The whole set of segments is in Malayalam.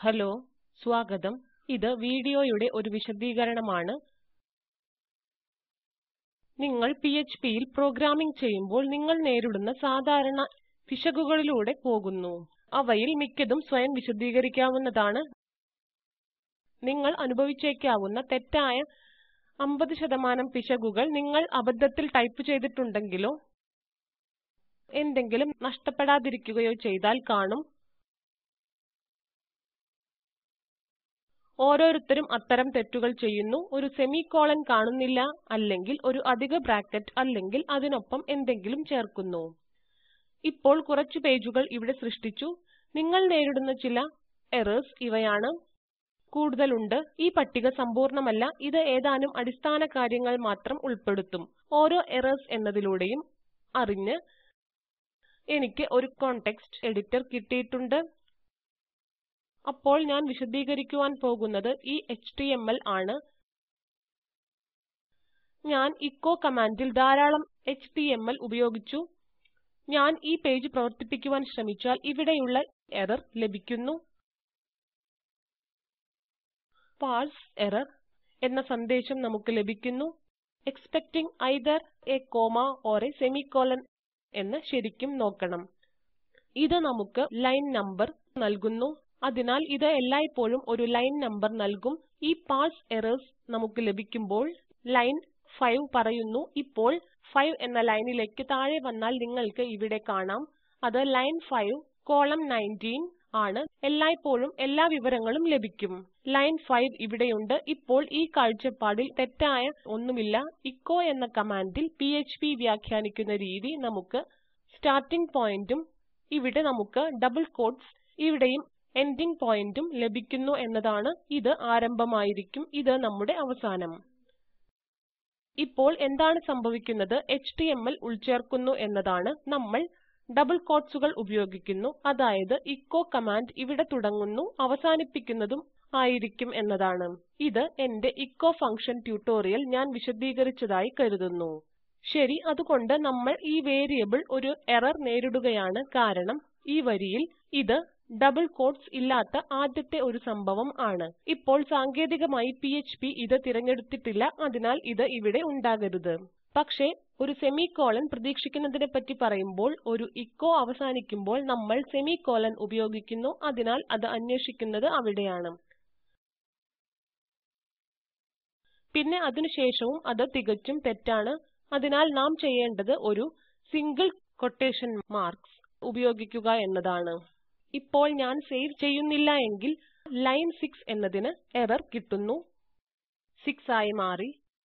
ഹലോ സ്വാഗതം ഇത് വീഡിയോയുടെ ഒരു വിശദീകരണമാണ് നിങ്ങൾ PHP യിൽ പ്രോഗ്രാമിംഗ് ചെയ്യുമ്പോൾ നിങ്ങൾ നേരിടുന്ന സാധാരണ പിശകുകളിലൂടെ പോകുന്നു അവയിൽ മിക്കതും സ്വയം വിശദീകരിക്കാവുന്നതാണ് നിങ്ങൾ അനുഭവിച്ചേക്കാവുന്ന തെറ്റായ 50% പിശകുകൾ നിങ്ങൾ അബദ്ധത്തിൽ ടൈപ്പ് ചെയ്തിട്ടുണ്ടെങ്കിലോ എന്തെങ്കിലും നഷ്ടപ്പെടാതിരിക്കുകയോ ചെയ്താൽ കാണും ഓരോരുത്തരും അത്തരം തെറ്റുകൾ ചെയ്യുന്നു ഒരു സെമിക്കോളൻ കാണുന്നില്ല അല്ലെങ്കിൽ ഒരു അധിക ബ്രാക്കറ്റ് അല്ലെങ്കിൽ അതിനൊപ്പം എന്തെങ്കിലും ചേർക്കുന്നു ഇപ്പോൾ കുറച്ച് പേജുകൾ ഇവിടെ സൃഷ്ടിച്ചു നിങ്ങൾ നേരിടുന്ന ചില എറർസ് ഇവയാണ് കൂടുതലുണ്ട് ഈ പട്ടിക സമ്പൂർണ്ണമല്ല ഇത് ഏതാനും അടിസ്ഥാന കാര്യങ്ങൾ മാത്രം ഉൾപ്പെടുത്തും ഓരോ എറർസ് എന്നതിലൂടെയും അറിഞ്ഞ് എനിക്ക് ഒരു കോണ്ടെക്സ്റ്റ് എഡിറ്റർ കിട്ടിയിട്ടുണ്ട് അപ്പോൾ ഞാൻ വിശദീകരിക്കുവാൻ പോകുന്നത് ഈ എച്ടിഎംഎൽ ആണ് ഞാൻ എച്ചോ കമാൻഡിൽ ധാരാളം എച്ടിഎംഎൽ ഉപയോഗിച്ചു ഞാൻ ഈ പേജ് പ്രവർത്തിപ്പിക്കുവാൻ ശ്രമിച്ചാൽ ഇവിടെയുള്ള എറർ ലഭിക്കുന്നു പാർസ് എറർ എന്ന സന്ദേശം നമുക്ക് ലഭിക്കുന്നു expecting either a comma or a semicolon എന്ന് ശരിക്കും നോക്കണം ഇത് നമുക്ക് ലൈൻ നമ്പർ നൽകുന്നു അതിനാൽ ഇത് എല്ലായ്പ്പോഴും ഒരു ലൈൻ നമ്പർ നൽകും ഈ പാർസ് എറർസ് നമുക്ക് ലഭിക്കുമ്പോൾ ലൈൻ 5 പറയുന്നു ഇപ്പോൾ 5 എന്ന ലൈനിലേക്ക് താഴെ വന്നാൽ നിങ്ങൾക്ക് ഇവിടെ കാണാം അത് ലൈൻ 5 കോളം 19 ആണ് എല്ലായ്പ്പോഴും എല്ലാ വിവരങ്ങളും ലഭിക്കും ലൈൻ 5 ഇവിടെയുണ്ട് ഇപ്പോൾ ഈ കാഴ്ചപ്പാടിൽ തെറ്റായ ഒന്നുമില്ല എച്ചോ എന്ന കമാൻഡിൽ പിഎച്പി വ്യാഖ്യാനിക്കുന്ന രീതി നമുക്ക് സ്റ്റാർട്ടിംഗ് പോയിന്റും ഇവിടെ നമുക്ക് ഡബിൾ ക്യൂട്ടീസ് ഇവിടെയും എൻഡിംഗ് പോയിന്റും ലഭിക്കുന്നു എന്നതാണ് ഇത് ആരംഭമായിരിക്കും ഇത് നമ്മുടെ അവസാനം ഇപ്പോൾ എന്താണ് സംഭവിക്കുന്നത് എച്ടിഎംഎൽ ഉൾച്ചേർക്കുന്നു എന്നതാണ് നമ്മൾ ഡബിൾ ക്വോട്ട്സുകൾ ഉപയോഗിക്കുന്നു അതായത് എച്ചോ കമാൻഡ് ഇവിടെ തുടങ്ങുന്നു അവസാനിപ്പിക്കുന്നതും ആയിരിക്കും എന്നതാണ് ഇത് എന്റെ എച്ചോ ഫങ്ഷൻ ട്യൂട്ടോറിയൽ ഞാൻ വിശദീകരിച്ചതായി കരുതുന്നു ശരി അതുകൊണ്ട് നമ്മൾ ഈ വേരിയബിൾ ഒരു എറർ നേരിടുകയാണ് കാരണം ഈ വരിയിൽ ഇത് ഡബിൾ ക്വോട്ട്സ് ഇല്ലാത്ത ആദ്യത്തെ ഒരു സംഭവം ആണ് ഇപ്പോൾ സാങ്കേതികമായി പിഎച്പി ഇത് തിരഞ്ഞെടുത്തിട്ടില്ല അതിനാൽ ഇത് ഇവിടെ ഉണ്ടാകരുത് പക്ഷേ ഒരു സെമിക്കോളൻ പ്രതീക്ഷിക്കുന്നതിനെപ്പറ്റി പറയുമ്പോൾ ഒരു എച്ചോ അവസാനിക്കുമ്പോൾ നമ്മൾ സെമിക്കോളൻ ഉപയോഗിക്കുന്നു അതിനാൽ അത് അന്വേഷിക്കുന്നത് അവിടെയാണ് പിന്നെ അതിനുശേഷവും അത് തികച്ചും തെറ്റാണ് അതിനാൽ നാം ചെയ്യേണ്ടത് ഒരു സിംഗിൾ ക്വോട്ടേഷൻ മാർക്സ് ഉപയോഗിക്കുക എന്നതാണ് ഇപ്പോൾ ഞാൻ സേവ് ചെയ്യുന്നില്ല എങ്കിൽ ലൈൻ 6 എന്നതിന് എറർ കിട്ടുന്നു 6 ആയി മാറി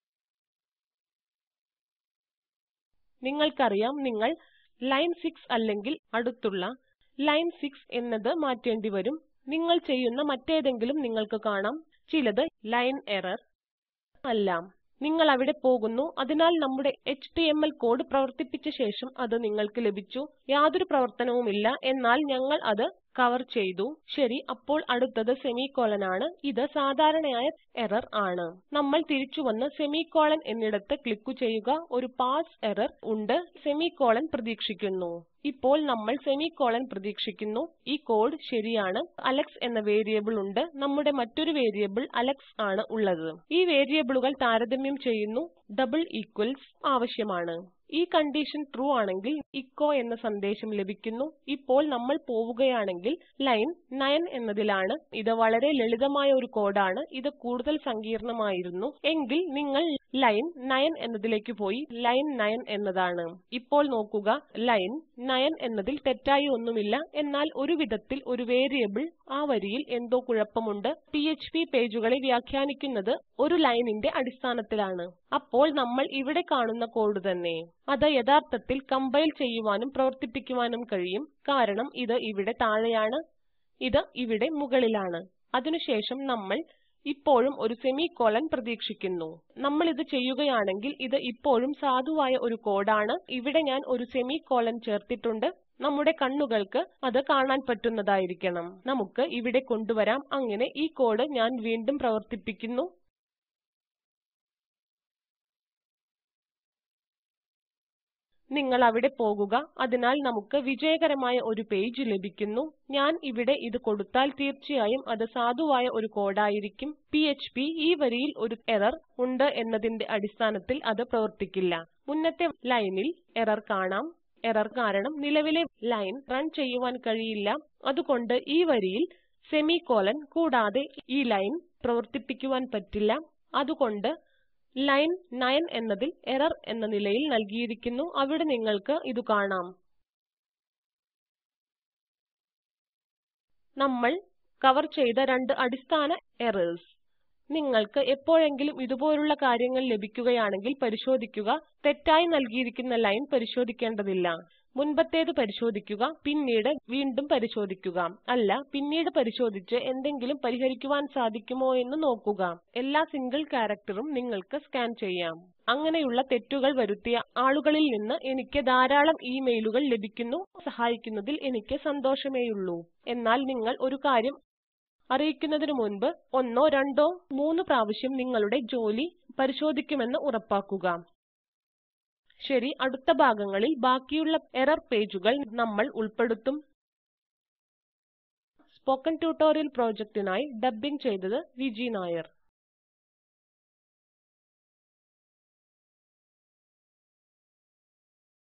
നിങ്ങൾക്കറിയാം നിങ്ങൾ ലൈൻ 6 അല്ലെങ്കിൽ അടുത്തുള്ള ലൈൻ 6 എന്നത് മാറ്റേണ്ടി വരും നിങ്ങൾ ചെയ്യുന്ന മറ്റേതെങ്കിലും നിങ്ങൾക്ക് കാണാം ചിലത് ലൈൻ എറർ അല്ല നിങ്ങൾ അവിടെ പോകുന്നു അതിനാൽ നമ്മുടെ എച്ടിഎംഎൽ കോഡ് പ്രവർത്തിപ്പിച്ച ശേഷം അത് നിങ്ങൾക്ക് ലഭിച്ചു യാതൊരു പ്രവർത്തനവുമില്ല എന്നാൽ ഞങ്ങൾ അത് കവർ ചെയ്തു ശരി അപ്പോൾ അടുത്തത് സെമിക്കോളൻ ആണ് ഇത് സാധാരണയായ എറർ ആണ് നമ്മൾ തിരിച്ചുവന്ന് സെമിക്കോളൻ എന്നിടത്ത് ക്ലിക്ക് ചെയ്യുക ഒരു പാർസ് എറർ ഉണ്ട് സെമിക്കോളൻ പ്രതീക്ഷിക്കുന്നു ഇപ്പോൾ നമ്മൾ സെമിക്കോളൻ പ്രതീക്ഷിക്കുന്നു ഈ കോഡ് ശരിയാണ് അലക്സ് എന്ന വേരിയബിൾ ഉണ്ട് നമ്മുടെ മറ്റൊരു വേരിയബിൾ അലക്സ് ആണ് ഉള്ളത് ഈ വേരിയബിളുകൾ താരതമ്യം ചെയ്യുന്നു ഡബിൾ ഈക്വൽസ് ആവശ്യമാണ് ഈ കണ്ടീഷൻ ട്രൂ ആണെങ്കിൽ എച്ചോ എന്ന സന്ദേശം ലഭിക്കുന്നു ഇപ്പോൾ നമ്മൾ പോവുകയാണെങ്കിൽ ലൈൻ 9 എന്നതിലാണ് ഇത് വളരെ ലളിതമായ ഒരു കോഡാണ് ഇത് കൂടുതൽ സങ്കീർണ്ണമായിരുന്നു എങ്കിൽ നിങ്ങൾ ലൈൻ 9 എന്നതിലേക്ക് പോയി ലൈൻ 9 എന്നതാണ് ഇപ്പോൾ നോക്കുക ലൈൻ 9 എന്നതിൽ തെറ്റായി ഒന്നുമില്ല എന്നാൽ ഒരു വിധത്തിൽ ഒരു വേരിയബിൾ ആ വരിയിൽ എന്തോ കുഴപ്പമുണ്ട് പിഎച്പി പേജുകളെ വ്യാഖ്യാനിക്കുന്നത് ഒരു ലൈനിന്റെ അടിസ്ഥാനത്തിലാണ് അപ്പോൾ നമ്മൾ ഇവിടെ കാണുന്ന കോഡ് തന്നെ അത് യഥാർത്ഥത്തിൽ കമ്പൈൽ ചെയ്യുവാനും പ്രവർത്തിപ്പിക്കുവാനും കഴിയും കാരണം ഇത് ഇവിടെ താഴെയാണ് ഇത് ഇവിടെ മുകളിലാണ് അതിനുശേഷം നമ്മൾ ഇപ്പോഴും ഒരു സെമിക്കോളൻ പ്രതീക്ഷിക്കുന്നു നമ്മൾ ഇത് ചെയ്യുകയാണെങ്കിൽ ഇത് ഇപ്പോഴും സാധുവായ ഒരു കോഡാണ് ഇവിടെ ഞാൻ ഒരു സെമിക്കോളൻ ചേർത്തിട്ടുണ്ട് നമ്മുടെ കണ്ണുകൾക്ക് അത് കാണാൻ പറ്റുന്നതായിരിക്കണം നമുക്ക് ഇവിടെ കൊണ്ടുവരാം അങ്ങനെ ഈ കോഡ് ഞാൻ വീണ്ടും പ്രവർത്തിപ്പിക്കുന്നു നിങ്ങൾ അവിടെ പോകുക അതിനാൽ നമുക്ക് വിജയകരമായ ഒരു പേജ് ലഭിക്കുന്നു ഞാൻ ഇവിടെ ഇത് കൊടുത്താൽ തീർച്ചയായും അത് സാധുവായ ഒരു കോഡായിരിക്കും പിഎച്ച്പി ഈ വരിയിൽ ഒരു എറർ ഉണ്ട് എന്നതിന്റെ അടിസ്ഥാനത്തിൽ അത് പ്രവർത്തിക്കില്ല മുന്നത്തെ ലൈനിൽ എറർ കാണാം എറർ കാരണം നിലവിലെ ലൈൻ റൺ ചെയ്യുവാൻ കഴിയില്ല അതുകൊണ്ട് ഈ വരിയിൽ സെമിക്കോലൻ കൂടാതെ ഈ ലൈൻ പ്രവർത്തിപ്പിക്കുവാൻ പറ്റില്ല അതുകൊണ്ട് ലൈൻ 9 എന്നതിൽ എറർ എന്ന നിലയിൽ നൽകിയിരിക്കുന്നു അവിടെ നിങ്ങൾക്ക് ഇത് കാണാം നമ്മൾ കവർ ചെയ്ത രണ്ട് അടിസ്ഥാന എറർസ് നിങ്ങൾക്ക് എപ്പോഴെങ്കിലും ഇതുപോലുള്ള കാര്യങ്ങൾ ലഭിക്കുകയാണെങ്കിൽ പരിശോധിക്കുക തെറ്റായി നൽകിയിരിക്കുന്ന ലൈൻ പരിശോധിക്കേണ്ടതില്ല മുൻപത്തേത് പരിശോധിക്കുക പിന്നീട് വീണ്ടും പരിശോധിക്കുക അല്ല പിന്നീട് പരിശോധിച്ച് എന്തെങ്കിലും പരിഹരിക്കുവാൻ സാധിക്കുമോ എന്ന് നോക്കുക എല്ലാ സിംഗിൾ ക്യാരക്ടറും നിങ്ങൾക്ക് സ്കാൻ ചെയ്യാം അങ്ങനെയുള്ള തെറ്റുകൾ വരുത്തിയ ആളുകളിൽ നിന്ന് എനിക്ക് ധാരാളം ഇമെയിലുകൾ ലഭിക്കുന്നു സഹായിക്കുന്നതിൽ എനിക്ക് സന്തോഷമേയുള്ളൂ എന്നാൽ നിങ്ങൾ ഒരു കാര്യം അറിയിക്കുന്നതിനു മുൻപ് ഒന്നോ രണ്ടോ മൂന്ന് പ്രാവശ്യം നിങ്ങളുടെ ജോലി പരിശോധിക്കുമെന്ന് ഉറപ്പാക്കുക ശരി അടുത്ത ഭാഗങ്ങളിൽ ബാക്കിയുള്ള എറർ പേജുകൾ നമ്മൾ ഉൾപ്പെടുത്തും സ്പോക്കൻ ട്യൂട്ടോറിയൽ പ്രൊജക്റ്റിനായി ഡബ്ബിംഗ് ചെയ്തത് വിജി നായർ